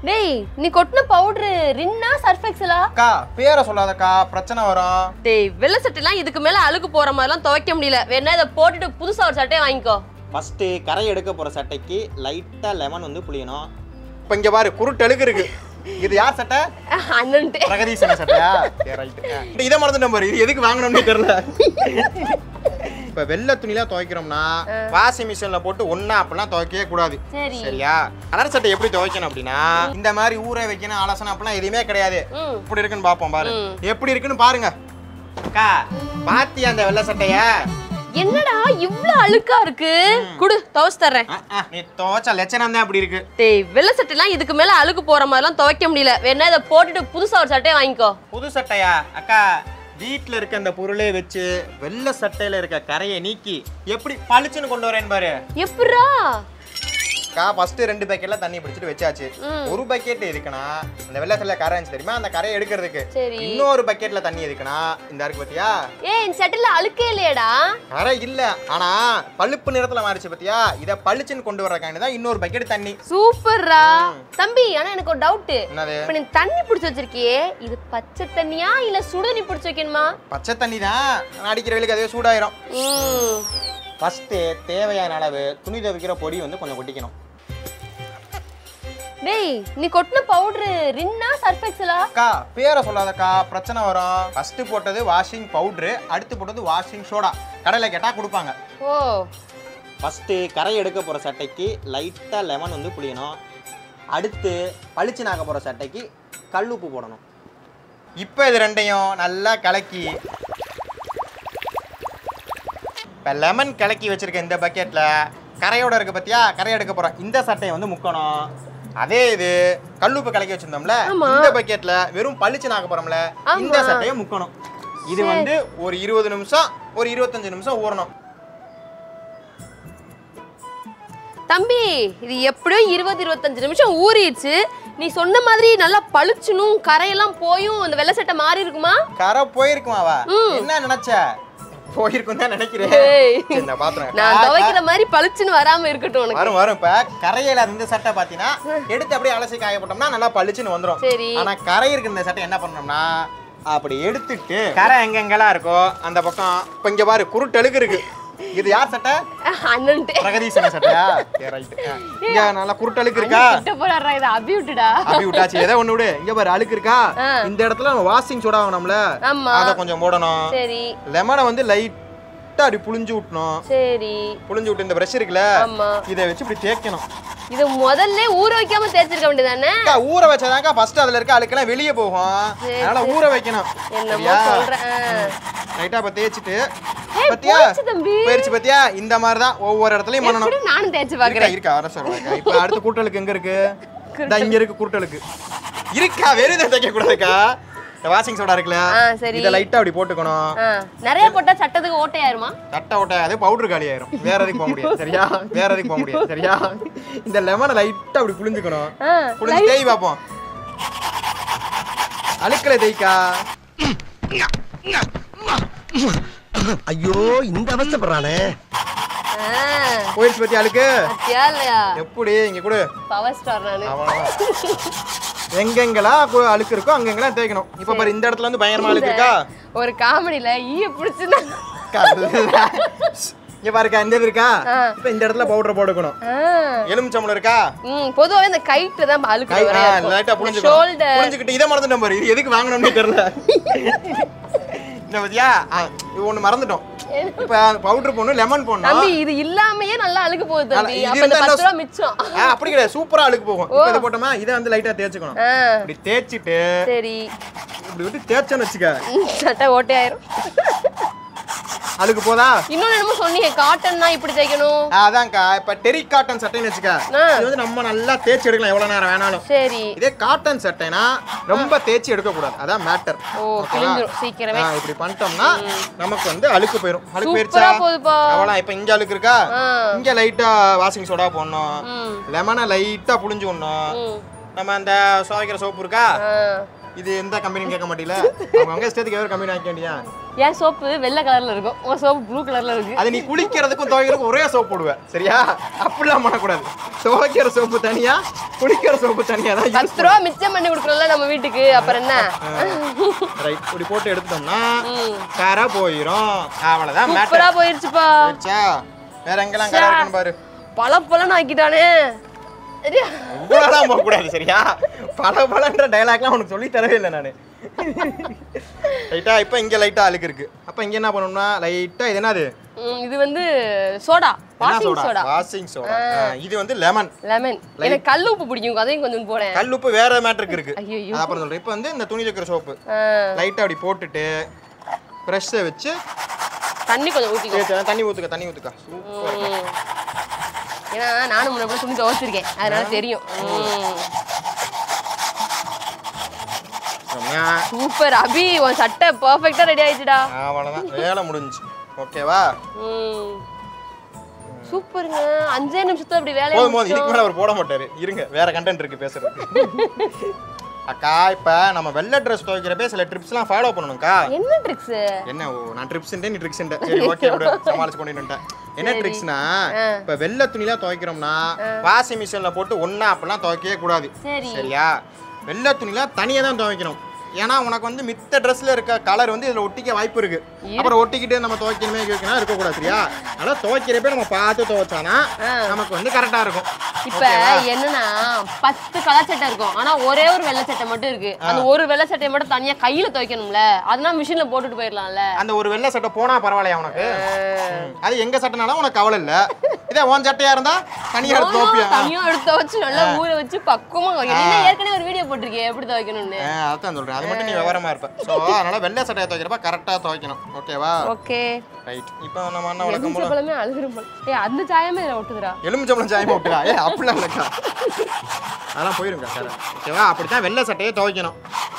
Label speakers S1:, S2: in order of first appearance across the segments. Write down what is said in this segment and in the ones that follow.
S1: டேய் நீ கொட்டின பவுடரு ரின்னா சர்ஃபெக்ஸலா
S2: அக்கா பேரை சொல்லாதக்கா பிரச்சனை வரும்
S1: டேய் வெள்ளை சட்டைலாம் இதுக்கு மேல அழுக்கு போற மாதிரிலாம் துவைக்க முடியல வேணா இதை போட்டுட்டு புதுசா ஒரு சட்டையை வாங்கிக்கோ
S3: ஃபஸ்ட்டு கரை எடுக்க போகிற சட்டைக்கு லைட்டாக லெமன் வந்து புளியணும்
S2: இப்ப இங்க பாரு குருட்டு அழுக்கு இருக்கு இது யார் சட்டை
S1: அண்ணன்ட்டு
S2: பிரகதீசன சட்டையா சரி, right. ஆ. இதை மறந்துட்டேன் பாரு இது எதுக்கு வாங்கணும்னு தெரியல இப்ப வெள்ளை துணிலாம் துவைக்கிறோம்னா வாஷிங் மிஷின்ல போட்டு ஒண்ணா அப்படிலாம் துவைக்கவே கூடாது
S1: சரி
S2: சரியா கலர் சட்டை எப்படி துவைக்கணும் அப்படின்னா இந்த மாதிரி ஊற வைக்கணும் அலசனம் அப்படிலாம் எதுவுமே கிடையாது
S1: ம்
S2: எப்படி இருக்குன்னு பாப்போம் பாரு
S1: ம்.
S2: எப்படி இருக்குன்னு பாருங்க அக்கா பாத்தியா அந்த வெள்ளை சட்டைய
S1: என்னடா இவ்ளோ அழுக்கா இருக்கு குடு துவைச்சு தர்றேன்
S2: ஆ, ஆ, நீ துவைச்ச லட்சணம் தான் அப்படி இருக்கு
S1: டேய் வெள்ளை சட்டைலாம் இதுக்கு மேல அழுக்கு போற மாதிரிலாம் துவைக்க முடியல வேணா இதை போட்டுட்டு புதுசா ஒரு சட்டையை வாங்கிக்கோ
S2: புது சட்டையா அக்கா வீட்ல இருக்க அந்த பொருளே வச்சு வெள்ளை சட்டையில இருக்க கரையை நீக்கி எப்படி பளிச்சுன்னு கொண்டு வரேன் பாரு
S1: எப்படிரா
S2: அக்கா ஃபர்ஸ்ட் ரெண்டு பக்கெட்ல தண்ணி பிடிச்சிட்டு வச்சாச்சு
S1: ம்.
S2: ஒரு பக்கெட் எதுக்குன்னா அந்த வெள்ளை சட்டையில கரை இருந்துச்சு தெரியுமா அந்த கரையை எடுக்கிறதுக்கு
S1: சரி
S2: இன்னொரு பக்கெட்ல தண்ணி எதுக்குன்னா இந்த இருக்கு பாத்தியா
S1: ஏய் இந்த சட்டையில அழுக்கே இல்லையேடா
S2: கரை இல்ல ஆனா பழுப்பு நிறத்துல மாறிச்சு பாத்தியா இத பளிச்சுன்னு கொண்டு வர்றதுக்காண்டி தான் இன்னொரு பக்கெட் தண்ணி
S1: சூப்பர்ரா தம்பி ஆனா எனக்கு ஒரு டவுட்
S2: என்னது
S1: இப்ப நீ தண்ணி பிடிச்சு வச்சிருக்கியே இது பச்சை தண்ணியா இல்ல சுடு தண்ணி பிடிச்சு வைக்கணுமா
S2: பச்சை தண்ணி தான் ஆனா அடிக்கிற வெயிலுக்கு அதே சூடாயிரும்
S1: ம்
S2: ஃபர்ஸ்ட் தேவையான அளவு துணி துவைக்கிற பொடி வந்து கொஞ்சம் கொட்டிக்கணும்
S1: டேய் நீ கொட்டின பவுடரு ரின்னா சர்ஃபெக்ஸலா
S2: அக்கா பேரை சொல்லாதக்கா பிரச்சனை வரும் ஃபர்ஸ்ட் போட்டது வாஷிங் பவுட்ரு அடுத்து போட்டது வாஷிங் சோடா கடையில் கேட்டால் கொடுப்பாங்க
S1: ஓ
S3: ஃபஸ்ட்டு கரை எடுக்க போகிற சட்டைக்கு லைட்டாக லெமன் வந்து புளியணும் அடுத்து பளிச்சு நாக்க போகிற சட்டைக்கு கல்லுப்பு போடணும்
S2: இப்போ இது ரெண்டையும் நல்லா கலக்கி இப்போ லெமன் கலக்கி வச்சிருக்க இந்த பக்கெட்டில் கரையோட இருக்கு பார்த்தியா கரை எடுக்க போகிறோம் இந்த சட்டையை வந்து முக்கணும் அதே இது கல்லுப்பு கலக்கி வச்சிருந்தோம்ல
S1: ஆமா.
S2: இந்த பக்கெட்ல வெறும் பளிச்சு நாக்க போறோம்ல இந்த
S1: ஆமா.
S2: சட்டையை முக்கணும் இது வந்து ஒரு இருபது நிமிஷம் ஒரு இருபத்தஞ்சு நிமிஷம் ஊறணும்
S1: தம்பி இது எப்படியோ இருபது இருபத்தஞ்சு நிமிஷம் ஊறிடுச்சு நீ சொன்ன மாதிரி நல்லா பளிச்சுனும் கரையெல்லாம் போயும் அந்த வெள்ளை சட்டை மாறி இருக்குமா
S2: கரை போயிருக்குமாவா
S1: ம்.
S2: என்ன நினைச்ச போயிருக்கும் தான் நினைக்கிறேன்
S1: ஏய்.
S2: சரி, நான் பாத்துறேன்
S1: நான் துவைக்கிற மாதிரி பளிச்சுன்னு வராம இருக்கட்டும் உனக்கு
S2: வரும் வரும் இப்ப கரையில இந்த சட்டை பாத்தீங்கன்னா எடுத்து அப்படியே அலசி காய போட்டோம்னா நல்லா பளிச்சுன்னு வந்துரும்
S1: சரி
S2: ஆனா கரை இருக்கிற இந்த சட்டை என்ன பண்ணோம்னா அப்படி எடுத்துட்டு கரை எங்கெங்கெல்லாம் இருக்கோ அந்த பக்கம் இப்ப இங்க பாரு குருட்டு அழுக்கு இருக்கு இது யார் சட்டை
S1: அண்ணன்ட்டு
S2: பிரகதீசன சட்டையா சரி, right. ஆ. இங்க நல்லா குருட்டு அழுக்கு இருக்கா
S1: கிட்ட போறாரா இதை அபி விட்டுடா
S2: அப்படி விட்டாச்சு ஏதோ ஒண்ணு விடு இங்க பாரு அழுக்கு இருக்கா
S1: ஆ.
S2: இந்த இடத்துல நம்ம வாஷிங் சோடா வாங்கினோம்ல
S1: ஆமா
S2: அதை கொஞ்சம் போடணும்
S1: சரி
S2: லெமனை வந்து லைட்டா அப்படி புளிஞ்சு விட்டணும்
S1: சரி
S2: புளிஞ்சு விட்டு இந்த பிரஷ் இருக்குல்ல
S1: ஆமா
S2: இதை வச்சு இப்படி தேய்க்கணும்
S1: இது முதல்ல ஊற வைக்காம தேய்ச்சிருக்க வேண்டியதானே
S2: அக்கா, ஊற வச்சாதாக்கா ஃபர்ஸ்ட் அதுல இருக்க அழுக்கெல்லாம் வெளியே போகும்
S1: சரி,
S2: அதனால ஊற வைக்கணும்
S1: என்னமோ
S2: சரியா?
S1: சொல்றேன்
S2: லைட்டா அப்ப தேய்ச்சிட்டு
S1: ஏய்,
S2: பத்தியா
S1: போயிடுச்சு தம்பி.
S2: போயிருச்சு பத்தியா இந்த மாதிரி தான் ஒவ்வொரு இடத்துலயும் பண்ணணும்
S1: எப்படி நானும் தேய்ச்சி
S2: இருக்கா
S1: பாக்குறேன்
S2: இருக்கா வர சொல்றேன் இப்ப அடுத்து கூட்டலுக்கு எங்க இருக்கு இந்த இங்க இருக்கு கூட்டலுக்கு இருக்கா வெறும் இதை தைக்க கூடாதுக்கா இந்த வாஷிங் சோடா இருக்குல்ல
S1: ஆ சரி
S2: இதை லைட்டா அப்படி போட்டுக்கணும்
S1: ஆ, நிறைய போட்டா சட்டத்துக்கு ஓட்டையாயிருமா
S2: தட்டை ஒட்ட அது பவுடர் காலி ஆயிரும் வேற எதுக்கு போக முடியாது சரியா வேற எதுக்கு போக முடியாது சரியா இந்த லெமனை லைட்டா அப்படி புளிஞ்சுக்கணும்
S1: ஆ,
S2: புளிஞ்சு தேய் பார்ப்போம் அழுக்கல தேய்க்கா
S4: ஐயோ இந்த அவஸ்தைப்படுறானே
S1: ஆ,
S2: போயிடுச்சு பத்தி அழுக்கு
S1: பாத்தியா இல்லையா
S2: எப்படி இங்க கொடு
S1: பவர் ஸ்டார் நானு
S2: அவ்வளவுதான் எங்கெங்கெல்லாம் கு- அழுக்கு இருக்கோ அங்கெங்கெல்லாம் தேய்க்கணும் இப்ப பாரு இந்த இடத்துல வந்து பயங்கரமா அழுக்கு இருக்கா
S1: ஒரு காமெடியில ஈய பிடிச்சுனா
S2: கல்லா. இங்க பாருக்கா இந்த இது இருக்கா
S1: ஆ.
S2: இப்ப இந்த இடத்துல பவுடர் போட்டுக்கணும் எலுமிச்சம்பளம் இருக்கா
S1: ம் பொதுவாவே இந்த கைட்டு தான் அழுக்கு
S2: கை
S1: நிறைய இருக்கும்.
S2: லைட்டா
S1: இந்த
S2: புளிஞ்சுக்கணும்
S1: ஷோல்டர்
S2: புளிஞ்சுக்கிட்டு இதை மறந்துட்டோம் பாரு இது எதுக்கு வாங்கணும்னு தெரியல இந்த பத்தியா ஆ, இது ஒண்ணு மறந்துட்டோம் இப்ப பவுடர் போடணும் லெமன் போடணும்
S1: தம்பி இது இல்லாமயே நல்லா அழுக்கு போகுது தம்பி
S2: இது
S1: அப்ப இந்த
S2: இருந்தா
S1: பத்து
S2: என்ன
S1: ரூபா மிச்சம்
S2: ஆ, அப்படி கிடையாது சூப்பரா அழுக்கு போகும் இப்ப இதை போட்டோமா இதை வந்து லைட்டா தேய்ச்சுக்கணும்
S1: ஆ,
S2: இப்படி தேய்ச்சிட்டு
S1: சரி
S2: இப்படி விட்டு தேய்ச்சோன்னு வச்சுக்க
S1: ம், சட்டை ஓட்டையாயிரும்
S2: அழுக்கு போதா
S1: இன்னொன்னு என்னமோ சொன்னீங்க காட்டன்னா இப்படி தைக்கணும்
S2: ஆ, அதான்க்கா இப்ப டெரி காட்டன் சட்டைன்னு வச்சுக்க
S1: ஆ.
S2: இது வந்து நம்ம நல்லா தேய்ச்சி எடுக்கலாம் எவ்வளவு நேரம் வேணாலும்
S1: சரி
S2: இதே காட்டன் சட்டைனா ரொம்ப தேய்ச்சி எடுக்க கூடாது அதான் மேட்டர்
S1: ஓ கிழிஞ்சிரும் சீக்கிரமே
S2: இப்படி பண்ணிட்டோம்னா நமக்கு வந்து அழுக்கு போயிடும் அழுக்கு போயிருச்சா
S1: சூப்பரா போகுதுப்பா
S2: அவ்வளோ இப்ப இங்க அழுக்கு இருக்கா
S1: ஆ.
S2: இங்க லைட்டா வாஷிங் சோடா போடணும்
S1: ம்
S2: லெமனை லைட்டா புளிஞ்சு விடணும்
S1: ம்
S2: நம்ம அந்த சுவைக்கிற சோப்பு இருக்கா
S1: ஆ,
S2: இது எந்த கம்பெனின்னு கேட்க மாட்டீங்களா அவங்க அவங்க இஷ்டத்துக்கு எதாவது கம்பெனி ஆக்க வேண்டியா
S1: என் சோப்பு வெள்ளை கலர்ல இருக்கும் உன் சோப்பு ப்ளூ கலர்ல இருக்கு
S2: அது நீ குளிக்கிறதுக்கும் துவைக்கிறதுக்கும் ஒரே சோப் போடுவேன் சரியா அப்படிலாம் பண்ணக்கூடாது துவைக்கிற சோப்பு தனியா குளிக்கிற சோப்பு தனியா தான் use
S1: பத்து ரூபா மிச்சம் பண்ணி கொடுக்குறோம்ல நம்ம வீட்டுக்கு அப்புறம் என்ன
S2: ரைட் இப்படி போட்டு எடுத்துட்டோம்னா கரை போயிடும் அவ்வளவுதான்
S1: சூப்பரா
S2: மேட்டர்
S1: போயிருச்சுப்பா
S2: போயிடுச்சா வேற எங்கெல்லாம் கரை இருக்குன்னு பாரு
S1: பல பலன்னு ஆக்கிட்டானே சரியா?
S2: இவ்வளோலாம் போகக்கூடாது சரியா பல பலன்ற டைலாக்லாம் உனக்கு சொல்லி தரவே இல்லை நான் ரைட்டா இப்போ இங்கே லைட்டாக அழுக்கு இருக்கு அப்போ இங்கே என்ன பண்ணணும்னா லைட்டாக இது என்னது
S1: ம், இது வந்து சோடா
S2: என்ன
S1: washing
S2: soda
S1: soda
S2: washing soda இது வந்து லெமன்
S1: லெமன் எனக்கு கல் உப்பு பிடிக்கும் அதையும் கொஞ்சம் போடேன்
S2: கல்லுப்பு வேற மேட்ருக்கு இருக்கு
S1: ஐயையோ.
S2: அது அப்புறம் சொல்றேன் இப்போ வந்து இந்த துணி வைக்கிற சோப்பு
S1: ஆ,
S2: லைட்டாக அப்படி போட்டுட்டு ப்ரெஷ்ஷை வச்சு
S1: தண்ணி கொஞ்சம் ஊத்திக்கோ
S2: தேய்ச்சா- தண்ணி ஊற்றுக்க தண்ணி ஊற்றுக்கா சூப்பர்
S1: ம். ஏன்னா நானும் முன்னாடி துணி துவைச்சிருக்கேன் அதனால தெரியும் ம். சூப்பர் அபி உன் சட்டை பர்ஃபெக்ட்டா ரெடி ஆயிடுச்சுடா
S2: அவ்வளோதான் வேலை முடிஞ்சுச்சு ஓகேவா
S1: ம். சூப்பருங்க அஞ்சே நிமிஷத்துல அப்படி வேலையை
S2: போதும் போதும் இதுக்கு
S1: முடிச்சிட்டோம்.
S2: மேலே அவர் போட மாட்டாரு இருங்க வேற கண்டென்ட் இருக்கு பேசுறதுக்கு அக்கா இப்போ நம்ம வெள்ளை ட்ரெஸ் துவைக்கிறப்ப சில ட்ரிப்ஸ்லாம் ஃபாலோ பண்ணணும்க்கா
S1: என்ன ட்ரிக்ஸ்
S2: என்ன ஓ நான் ட்ரிப்ஸ்ன்ட்டு நீ ட்ரிக்ஸ்ன்ட்டு சரி ஓகே விடு சமாளிச்சு கொண்டு வந்துட்டேன் என்ன ட்ரிக்ஸ்னா இப்போ வெள்ளை துணிலாம் துவைக்கிறோம்னா வாஷிங் மிஷின்ல போட்டு ஒண்ணா அப்படிலாம் துவைக்கவே கூடாது
S1: சரி
S2: சரியா வெள்ளை துணிலாம் தனியாக தான் துவைக்கணும் ஏன்னா உனக்கு வந்து மித்த ட்ரெஸ்ல இருக்க கலர் வந்து இதுல ஒட்டிக்க வாய்ப்பு இருக்கு அப்புறம் ஒட்டிக்கிட்டு நம்ம துவைக்கணுமே வைக்கணும் இருக்கக்கூடாது சரியா அதனால துவைக்கிறப்ப நம்ம பார்த்து துவைச்சானா நமக்கு வந்து கரெக்டா இருக்கும்
S1: இப்ப என்னன்னா பத்து கலர் சட்டை இருக்கும் ஆனா ஒரே ஒரு வெள்ளை சட்டை மட்டும் இருக்கு அந்த ஒரு வெள்ளை சட்டையை மட்டும் தனியா கையில துவைக்கணும்ல அதெல்லாம் மிஷின்ல போட்டுட்டு போயிடலாம்ல
S2: அந்த ஒரு வெள்ளை சட்டை போனா பரவாயில்லையா உனக்கு ம். அது எங்க சட்டைனாலும் உனக்கு கவலை இல்ல இதே உன் சட்டையா இருந்தா தனியா எடுத்து துவைப்பியா
S1: தனியா எடுத்து துவைச்சு நல்லா ஊற வச்சு பக்குவமா துவைக்கணும். நீ ஏற்கனவே ஒரு வீடியோ போட்டிருக்கேன் எப்படி துவைக்கணும்னு
S2: ஆ, அதான் சொல்றேன் அது மட்டும் நீ விவரமா இருப்ப ஸோ அதனால வெள்ளை சட்டையை துவைக்கிறப்ப கரெக்டா துவைக்கணும் ஓகேவா
S1: ஓகே
S2: ரைட் இப்போ நம்ம என்ன வழக்கம் போல
S1: எலுமிச்சப்பழமே அழுகுறோம் போல ஏய் அந்த சாயமே இதுல ஒட்டுதுடா
S2: எலுமிச்சம்பளம் சாயமா விட்டுக்கா ஏ அப்படிலாம் இல்லைக்கா அதெல்லாம் போயிருங்க சார் ஓகேவா அப்படித்தான் வெள்ளை சட்டையை துவைக்கணும்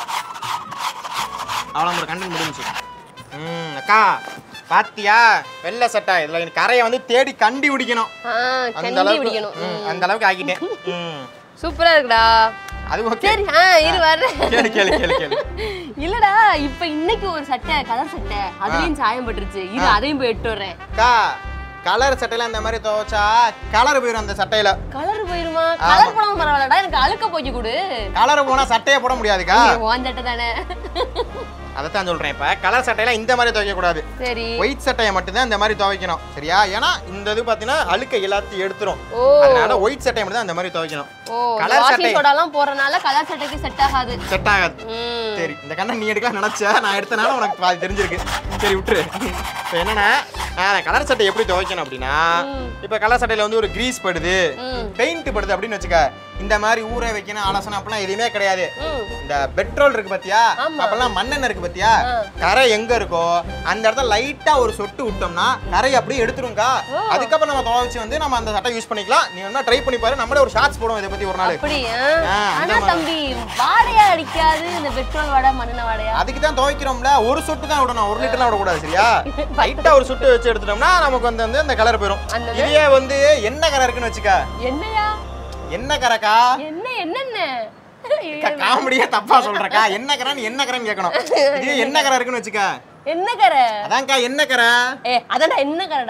S2: அவ்வளோ நம்ம கண்டு முடிஞ்சு ம் அக்கா பாத்தியா வெள்ளை சட்டை இதுல எனக்கு கரையை வந்து தேடி கண்டி பிடிக்கணும்
S1: ஆ,
S2: அந்த
S1: கண்டி
S2: அளவுக்கு
S1: பிடிக்கணும்
S2: ம், அந்த அளவுக்கு ஆக்கிட்டேன் ம்
S1: சூப்பரா இருக்குடா
S2: அது ஓகே
S1: சரி ஆ இரு வர்றேன்
S2: கேளு கேளு கேளு கேளு
S1: இல்லடா இப்ப இன்னைக்கு ஒரு சட்டை கலர் சட்டை அதுலயும் சாயம் பட்டுருச்சு இரு அதையும் போய் எட்டு வர்றேன்
S2: அக்கா கலர் சட்டையில இந்த மாதிரி துவைச்சா கலர் போயிடும் அந்த சட்டையில
S1: கலர் போயிருமா கலர் போடாம பரவாயில்லடா எனக்கு அழுக்க போக்கி கொடு
S2: கலர் போனா சட்டையே போட முடியாதுக்கா
S1: ஏய், உன் சட்டை தானே
S2: அதைத்தான் சொல்றேன் இப்ப கலர் சட்டையில இந்த மாதிரி துவைக்க கூடாது
S1: சரி
S2: ஒயிட் சட்டையை மட்டும்தான் இந்த மாதிரி துவைக்கணும் சரியா ஏன்னா இந்த இது பாத்தீங்கன்னா அழுக்க எல்லாத்தையும் எடுத்துரும்
S1: ஓ
S2: அதனால ஒயிட் சட்டையை மட்டும் தான் இந்த மாதிரி துவைக்கணும்
S1: ஓ
S2: கலர் சட்டை
S1: வாஷிங் சோடாலாம் போறனால கலர் சட்டைக்கு செட் ஆகாது
S2: செட் ஆகாது
S1: ம்
S2: சரி இந்த கண்ணை நீ எடுக்கலாம் நினைச்ச நான் எடுத்தனால உனக்கு பாதி தெரிஞ்சிருக்கு சரி விட்டுரு இப்போ என்னன்னா கலர் சட்டை எப்படி துவைக்கணும் அப்படின்னா இப்போ கலர் சட்டையில வந்து ஒரு கிரீஸ் படுது
S1: ம்.
S2: பெயிண்ட் படுது அப்படின்னு வச்சுக்க இந்த மாதிரி ஊற வைக்கணும் அலசனம் அப்படிலாம் எதுவுமே கிடையாது
S1: ம்
S2: இந்த பெட்ரோல் இருக்கு பாத்தியா
S1: ஆமா.
S2: அப்பெல்லாம் மண்ணெண்ணெய் இருக்கு பாத்தியா கரை எங்க இருக்கோ அந்த இடத்துல லைட்டா ஒரு சொட்டு விட்டோம்னா கரை அப்படியே எடுத்துருங்கக்கா அதுக்கப்புறம் நம்ம துவைச்சு வந்து நம்ம அந்த சட்டை யூஸ் பண்ணிக்கலாம் நீ வேணா ட்ரை பண்ணி பாரு நம்மளே ஒரு ஷார்ட்ஸ் போடுவோம் இதை பத்தி ஒரு நாள்
S1: அப்படி ஆ?
S2: ஆ, அந்த
S1: ஆனா தம்பி வாடையா அடிக்காது இந்த பெட்ரோல் வாடை மண்ணெண்ணெய் வாடையா
S2: அதுக்கு தான் துவைக்கிறோம்ல ஒரு சொட்டு தான் விடணும் ஒரு லிட்டர்லாம் விடக்கூடாது சரியா லைட்டா ஒரு சொட்டு வச்சு எடுத்துட்டோம்னா நமக்கு வந்து வந்து அந்த கலர் போயிடும்
S1: அந்த
S2: இதே வந்து என்ன கலர் இருக்குன்னு வச்சுக்க
S1: என்னையா
S2: என்ன கரக்கா
S1: என்ன என்னென்ன
S2: காமெடியா தப்பா சொல்றக்கா என்ன கரன்னு என்ன கரன்னு கேட்கணும் இதே என்ன கரை இருக்குன்னு வச்சுக்க
S1: என்ன கரை
S2: அதான்க்கா என்ன கரை
S1: ஏ அதான்டா என்ன கரைடா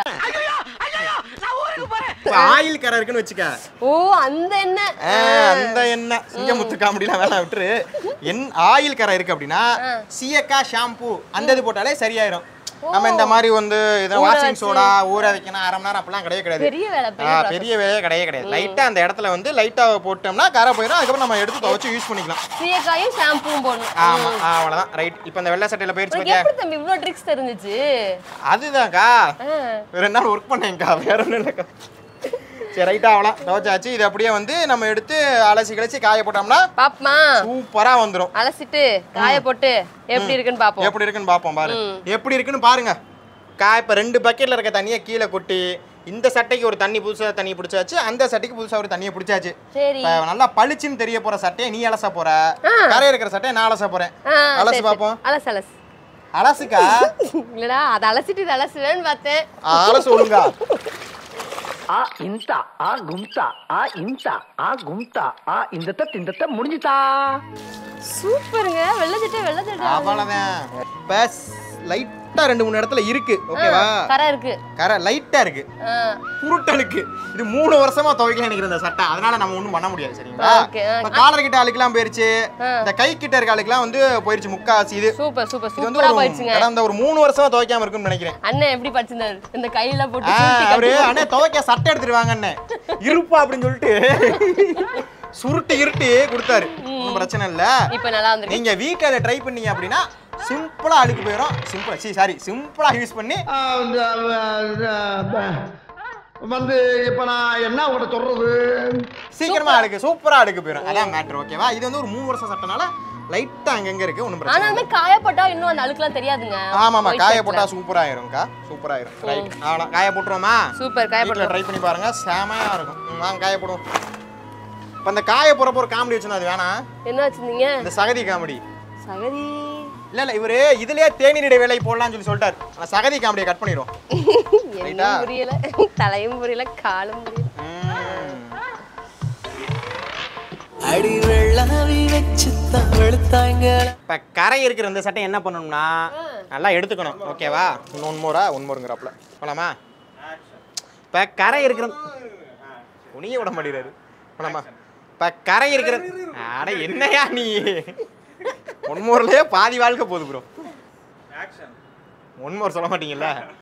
S2: இப்ப ஆயில் கரை இருக்குன்னு வச்சுக்க
S1: ஓ அந்த என்ன
S2: ஆ, அந்த எண்ணெய் சிங்கமுத்து காமெடிலாம் வேணாம் விட்டுரு என் ஆயில் கரை இருக்கு அப்படின்னா சீயக்கா ஷாம்பு அந்த இது போட்டாலே சரியாயிரும் நம்ம இந்த மாதிரி வந்து இதை வாஷிங் சோடா ஊற வைக்கணும் அரை மணி நேரம் அப்படிலாம் கிடையவே கிடையாது
S1: பெரிய வேலை
S2: ஆ,
S1: பெரிய process.
S2: பெரிய வேலையே கிடையவே கிடையாது லைட்டா அந்த இடத்துல வந்து லைட்டா போட்டோம்னா கரை போயிடும் அதுக்கப்புறம் நம்ம எடுத்து துவைச்சு யூஸ் பண்ணிக்கலாம்
S1: சீயக்காயும் ஷாம்புவும் போடணும்
S2: ஆமா ஆ, அவ்வளவுதான் ரைட் இப்போ இந்த வெள்ளை சட்டையில போயிருச்சு
S1: உனக்கு
S2: பாத்தியா
S1: எப்படி தம்பி இவ்வளவு ட்ரிக்ஸ் தெரிஞ்சுச்சு
S2: அதுதான்க்கா
S1: ஆ.
S2: ரெண்டு நாள் ஒர்க் பண்ணேன்க்கா வேற ஒன்றும் இல்லைக்கா சரி ரைட்டா அவ்வளோ துவைச்சாச்சு இது அப்படியே வந்து நம்ம எடுத்து அலசி கழிச்சு காய போட்டோம்னா
S1: பாப்பமா
S2: சூப்பரா வந்துடும்
S1: அலசிட்டு காய போட்டு எப்படி இருக்குன்னு பாப்போம்
S2: எப்படி இருக்குன்னு பார்ப்போம் பாரு எப்படி இருக்குன்னு பாருங்க கா இப்போ ரெண்டு பக்கெட்ல இருக்க தண்ணியை கீழே கொட்டி இந்த சட்டைக்கு ஒரு தண்ணி புதுசா தண்ணி பிடிச்சாச்சு அந்த சட்டைக்கு புதுசா ஒரு தண்ணியை பிடிச்சாச்சு
S1: சரி
S2: இப்ப நல்லா பளிச்சுன்னு தெரிய போற சட்டையை நீ அலச போற கரை இருக்கிற சட்டையை நான் அலச போறேன்
S1: ஆ,
S2: அலசி
S1: சரி, சரி.
S2: பார்ப்போம்
S1: அலசு அலசு
S2: அலசுக்கா
S1: இல்லடா அதை அலசிட்டு இதை அலசுவேன்னு பார்த்தேன்
S2: அலசு ஒழுங்கா
S5: ಆ ಇಂತ ಆ ಗುಮ್ತ ಆ ಇಂತ ಆ ಗುಮ್ತ ಆ ಇಂದತ ತಿಂದತ ಮುಡಿஞ்சிட்டா
S1: சூப்பருங்க வெள்ளை சட்டை வெள்ளை சட்டை
S2: அவ்வளவுதான் இப்போ லைட்டா ரெண்டு மூணு இடத்துல இருக்கு ஓகேவா
S1: கரை இருக்கு
S2: கரை லைட்டா இருக்கு
S1: ஆ,
S2: குருட்டலுக்கு இது மூணு வருஷமா துவைக்கல நினைக்கிற இந்த சட்டை அதனால நம்ம ஒண்ணும் பண்ண முடியாது சரிங்களா
S1: ஓகே, ஆ.
S2: இப்ப காலர் கிட்ட அழுக்கெல்லாம் போயிருச்சு இந்த கை கிட்ட இருக்க அழுக்கெல்லாம் வந்து போயிருச்சு முக்காசி இது
S1: சூப்பர் சூப்பர்
S2: இது வந்து
S1: சூப்பரா
S2: ஒரு
S1: போயிடுச்சுங்க
S2: கடந்த ஒரு மூணு வருஷமா துவைக்காம இருக்கும்னு நினைக்கிறேன்
S1: அண்ணன் எப்படி படிச்சிருந்தாரு இந்த கையில போட்டு
S2: ஆ,
S1: சுருட்டி
S2: அவரு
S1: கட்டி-
S2: அண்ணே துவைக்க சட்டை எடுத்துட்டு வாங்க அண்ணே இருப்பா அப்படின்னு சொல்லிட்டு சுருட்டு இருட்டி கொடுத்தாரு ஒன்றும் பிரச்சனை இல்ல
S1: இப்ப நல்லா வந்துருக்கு
S2: நீங்க வீட்டில் அதை ட்ரை பண்ணீங்க அப்படின்னா சிம்பிளா அழுக்கு போயிடும் சிம்பிளா சி சாரி சிம்பிளா யூஸ் பண்ணி
S4: வந்து இப்ப நான் என்ன உங்கள்கிட்ட சொல்றது
S2: சீக்கிரமா அழுக்கு சூப்பரா அழுக்கு போயிடும் அதான் மேட்ரு ஓகேவா இது வந்து ஒரு மூணு வருஷம் சட்டனால லைட்டா அங்கங்க இருக்கு ஒன்றும் பிரச்சனை
S1: ஆனாலுமே காயப்பட்டா இன்னும் அந்த அழுக்குலாம் தெரியாதுங்க
S2: ஆமாமா
S1: White
S2: காய
S1: shirtல.
S2: போட்டா சூப்பரா ஆயிரும்க்கா சூப்பரா ஆயிரும் ரைட் அவ்வளோ காய போட்டுருவோமா
S1: சூப்பர் காயப்பட்டா
S2: வீட்டில் ட்ரை பண்ணி பாருங்க செமையா இருக்கும் ம், வாங்க காய போடுவோம் இப்போ அந்த காய போறப்ப ஒரு காமெடி வச்சிருந்தா அது வேணாம்
S1: என்ன வச்சிருந்தீங்க
S2: இந்த சகதி காமெடி
S1: சகதி
S2: இல்ல இல்ல இவரு இதுலயே தேநீரிடை வேலை போடலாம்னு சொல்லி சொல்லிட்டாரு ஆனா சகதி காமெடியை கட் பண்ணிடுவோம்
S1: என்ன புரியல தலையும் புரியல காலும் புரியல
S6: அடி வெள்ளாவி வச்சு தவழ்த்தாங்க
S2: இப்போ கரை இருக்கிற இந்த சட்டை என்ன பண்ணணும்னா நல்லா எடுத்துக்கணும் ஓகேவா ஒன் மோரா ஒன் மோருங்கிறாப்புல போலாமா இப்போ கரை இருக்கிற உனிய விட மாட்டேறாரு போலாமா இப்போ கரை இருக்கிற அட என்னையா நீ ஒன் மோர்லயே பாதி வாழ்க்கை போகுது ப்ரோ ஒன் மோர் சொல்ல மாட்டீங்கல்ல